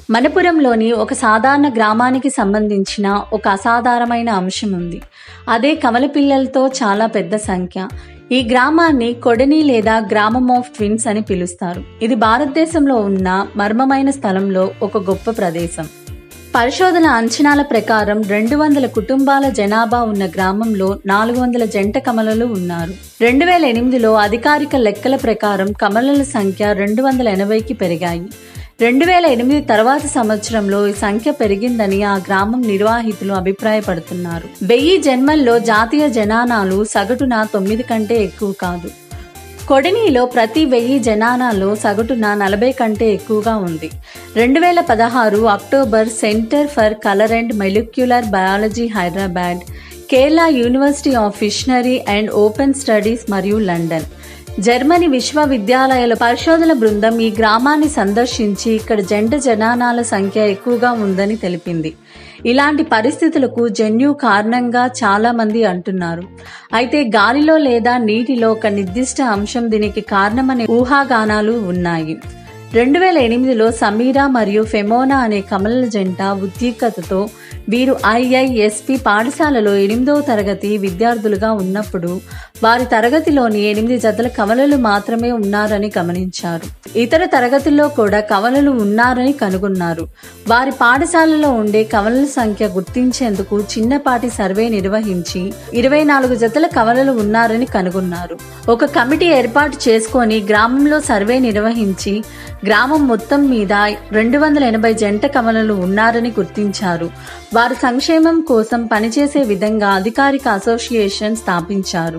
మనపురంలోని ఒక సాధారణ గ్రామానికి సంబంధించిన ఒక అసాధారణమైన అంశం ఉంది అదే కమల పిల్లలతో చాలా పెద్ద సంఖ్య ఈ గ్రామాన్ని కొడని లేదా గ్రామం ఆఫ్ ట్విన్స్ అని పిలుస్తారు ఇది భారతదేశంలో ఉన్న మర్మమైన స్థలంలో ఒక గొప్ప ప్రదేశం పరిశోధన అంచనాల ప్రకారం రెండు వందల కుటుంబాల జనాభా ఉన్న గ్రామంలో నాలుగు వందల జంట కమలలు ఉన్నారు రెండు వేల ఎనిమిదిలో అధికారిక లెక్కల ప్రకారం కమలల సంఖ్య రెండు వందల ఎనభైకి పెరిగాయి రెండు వేల ఎనిమిది తర్వాత సంవత్సరంలో ఈ సంఖ్య పెరిగిందని ఆ గ్రామం నిర్వాహితులు అభిప్రాయపడుతున్నారు వెయ్యి జన్మల్లో జాతీయ జనానాలు సగటున తొమ్మిది కంటే ఎక్కువ కాదు కొడినీలో ప్రతి వెయ్యి జనానాలో సగటున నలభై కంటే ఎక్కువగా ఉంది రెండు వేల పదహారు October centre for cellular and molecular biology Hyderabad Kerala university of fishery and ocean studies మరియు లండన్ జర్మనీ విశ్వవిద్యాలయాల పరిశోధన బృందం ఈ గ్రామాన్ని సందర్శించి ఇక్కడ జంట జనానాల సంఖ్య ఎక్కువగా ఉందని తెలిపింది ఇలాంటి పరిస్థితులకు జన్యు కారణంగా చాలా మంది అంటున్నారు అయితే గాలిలో లేదా నీటిలో ఒక నిర్దిష్ట అంశం దీనికి కారణమనే ఊహాగానాలు ఉన్నాయి రెండు వేల ఎనిమిదిలో సమీరా మరియు ఫెమోనా అనే కమలల జంట ఉద్రిక్తతతో వీరు ఐఐఎస్పి పాఠశాలలో ఎనిమిదవ తరగతి విద్యార్థులుగా ఉన్నప్పుడు వారి తరగతిలోని ఎనిమిది జతల కమలలు మాత్రమే ఉన్నారని గమనించారు ఇతర తరగతుల్లో కూడా కమలలు ఉన్నారని కనుగొన్నారు వారి పాఠశాలలో ఉండే కమలల సంఖ్య గుర్తించేందుకు చిన్నపాటి సర్వే నిర్వహించి ఇరవై నాలుగు జతల కమలలు ఉన్నారని కనుగొన్నారు ఒక కమిటీ ఏర్పాటు చేసుకొని గ్రామంలో సర్వే నిర్వహించి గ్రామం మొత్తం మీద రెండు వందల ఎనభై జంట కమలలు ఉన్నారని గుర్తించారు వారి సంక్షేమం కోసం పనిచేసే విధంగా అధికారిక అసోసియేషన్ స్థాపించారు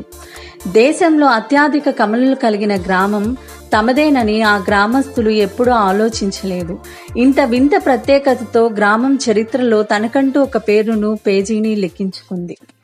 దేశంలో అత్యధిక కమలలు కలిగిన గ్రామం తమదేనని ఆ గ్రామస్తులు ఎప్పుడూ ఆలోచించలేదు ఇంత వింత ప్రత్యేకతతో గ్రామం చరిత్రలో తనకంటూ ఒక పేరును పేజీని లిఖించుకుంది